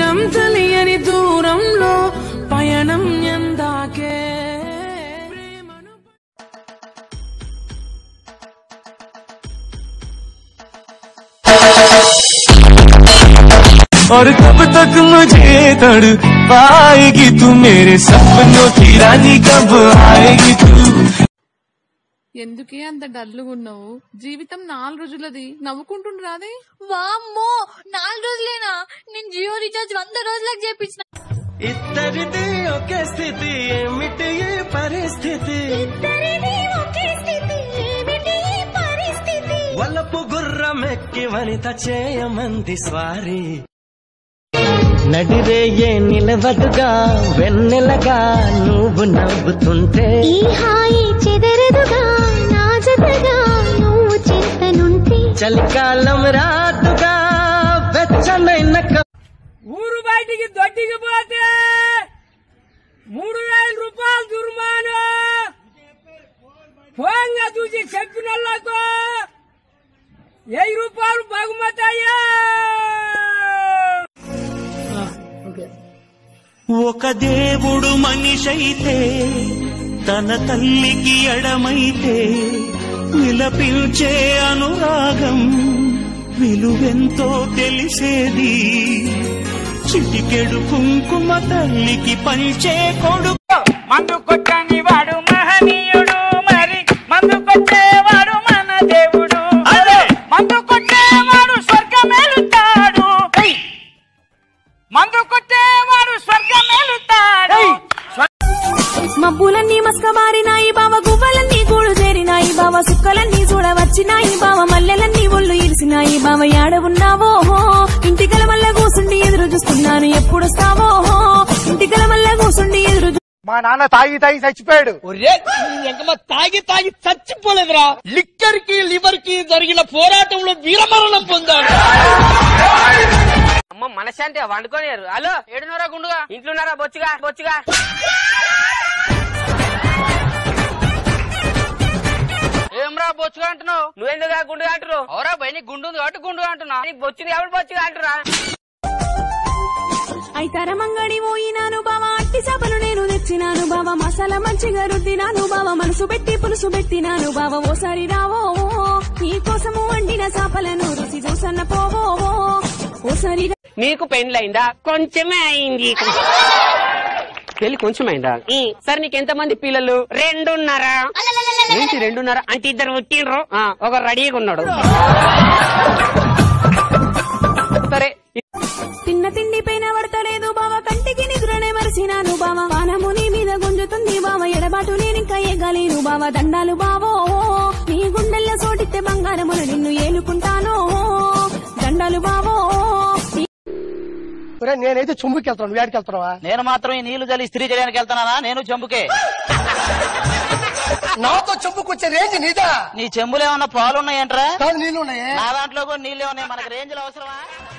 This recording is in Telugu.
దూరం తెలియని దూరంలో పయనం ఎందాకే ప్రేమను और कब तक मुझे तड़ पाएगी तू मेरे सपनों की रानी कब आएगी तू ఎందుకే అంత డల్లుగా ఉన్నావు జీవితం నాలుగు రోజులది నవ్వుకుంటుండు రాదే వామ్మో నాలుగు రోజులేనా నేను జియో రీఛార్జ్ వంద రోజులకు చేపించిన ఇద్దరిది ఒకే స్థితి ఏమిటి ఈ పరిస్థితి ఇద్దరిది ఒకే స్థితి ఏమిటి ఈ పరిస్థితి వలపు గుర్రమెక్కి వనిత చేయమంది స్వారీ నడిరేయే నిలవదుగా వెన్నెలగా నువ్వు నవ్వుతుంటే ఈ హాయి చెదరదుగా నా జతగా నువ్వు చేతనుంటే చలికాలం రాదుగా వెచ్చనైన క- ఊరు బయటికి దొడ్డికి పోతే మూడు వేల రూపాయలు దుర్మాను ఫోన్గా చూసి చెప్పినోళ్ళకు వెయ్యి రూపాయలు బహుమతయ్యా ఒక దేవుడు మనిషైతే తన తల్లికి ఎడమైతే విలపించే అనురాగం విలువెంతో తెలిసేది చిటికెడు కుంకుమ తల్లికి పంచే కొడుకు మందు కొట్టని వాడు మహనీయుడు మరి మందు కొట్టేవాడు మన దేవుడు మందు కొట్టేవాడు స్వర్గమేలుతాడు మందు కొట్టేవాడు స్వర్గమేలుతాడు మబ్బులన్నీ మస్కబారినాయి బావ గువ్వలన్నీ గూడు చేరినాయి బావ సుక్కలన్నీ చూడవచ్చినాయి బావ మల్లెలన్నీ ఒళ్ళు ఇరిసినాయి బావ యాడ ఉన్నావో ఇంటి గల మల్ల కూసుండి ఎదురు చూస్తున్నాను ఎప్పుడొస్తావో ఇంటి గల మల్ల కూసుండి ఎదురు చూ- మా నాన్న తాగి తాగి చచ్చిపోయాడు ఎంకమ్మ తాగి తాగి చచ్చిపోలేదురా లిక్కర్ కి లివర్ కి జరిగిన పోరాటంలో వీరమరణం పొందాడు అమ్మ మనశాంతి వండుకోనియరు హలో ఏడున్నరా గుండుగా ఇంట్లోన్నారా బొచ్చుగా బొచ్చుగా ఏమ్రా బొచ్చుగా అంటున్నావు నువ్వెందుకు గుండుగా అంటున్నావు అవరా భయ నీకు గుండు ఉంది కాబట్టి గుండుగా అంటున్నావు నీకు బొచ్చుంది ఎవరు బొచ్చుగా అంటురా అయితార మంగడి పోయినాను బావ అట్టి చేపలు నేను తెచ్చినాను బావ మసాలా మంచిగా రుద్దినాను బావ మనసు పెట్టి పులుసు పెట్టినాను బావ ఓసారి రావో నీ కోసము వండిన చేపలను రుచి చూసన్న పోవో ఓసారి రా- నీకు పెండ్లైందా కొంచెమే అయింది పెళ్లి కొంచెం అయిందా సరే నీకు ఎంత మంది పిల్లలు రెండున్నారా ఏంటి రెండున్నారా అంటే ఇద్దరు పుట్టిండ్రు ఆ, ఒకరు రెడీగా ఉన్నాడు సరే తిన్న తిండి పైన పడతలేదు బావ కంటికి నిద్రనే మరిసినాను బావ వానము నీ మీద గుంజుతుంది బావ ఎడబాటు నేనింకా ఎగలేను బావ దండాలు బావో నీ గుండెల్లో సోటితే బంగారమును నిన్ను ఏలుకుంటాను దండాలు బావో నీ ఒరే నేనైతే చుంబుకి వెళ్తాను నువ్వు ఏడికి వెళ్తున్నావా నేను మాత్రం ఈ నీళ్లు చల్లి ఇస్త్రీ చేయడానికి వెళ్తానా నేను చెంబుకే నాతో చెంబుకు వచ్చే రేంజ్ నీదా నీ చెంబులో ఏమన్నా పాలున్నాయంట్రా కాదు నీళ్ళు ఉన్నాయే నా దాంట్లో కూడా నీళ్ళే ఉన్నాయి మనకి రేంజ్లు అవసరమా